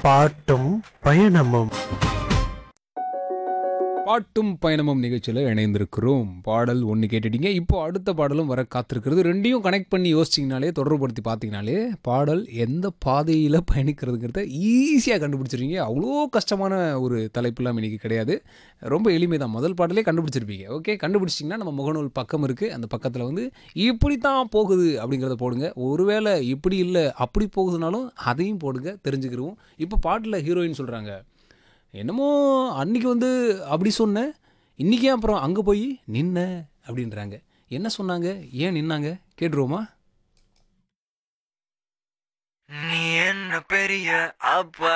பாட்டும் பயணமும் பாட்டும் பயணமும் நிகழ்ச்சியில் இணைந்திருக்கிறோம் பாடல் ஒன்று கேட்டுட்டீங்க இப்போ அடுத்த பாடலும் வர காத்திருக்கிறது ரெண்டையும் கனெக்ட் பண்ணி யோசிச்சிங்கனாலே தொடர்புபடுத்தி பார்த்தீங்கனாலே பாடல் எந்த பாதையில் பயணிக்கிறதுங்கிறத ஈஸியாக கண்டுபிடிச்சிருவீங்க அவ்வளோ கஷ்டமான ஒரு தலைப்புலாம் இன்னைக்கு கிடையாது ரொம்ப எளிமை தான் முதல் பாடலே கண்டுபிடிச்சிருப்பீங்க ஓகே கண்டுபிடிச்சிங்கன்னா நம்ம முகநூல் பக்கம் இருக்குது அந்த பக்கத்தில் வந்து இப்படி தான் போகுது அப்படிங்கிறத போடுங்க ஒருவேளை இப்படி இல்லை அப்படி போகுதுனாலும் அதையும் போடுங்க தெரிஞ்சுக்கிருவோம் இப்போ பாட்டில் ஹீரோயின் சொல்கிறாங்க என்னமோ அன்னைக்கு வந்து அப்படி சொன்னேன் இன்றைக்கே அப்புறம் அங்கே போய் நின்ன அப்படின்றாங்க என்ன சொன்னாங்க ஏன் நின்னாங்க கேட்டுருவோமா நீ என்ன பெரிய அப்பா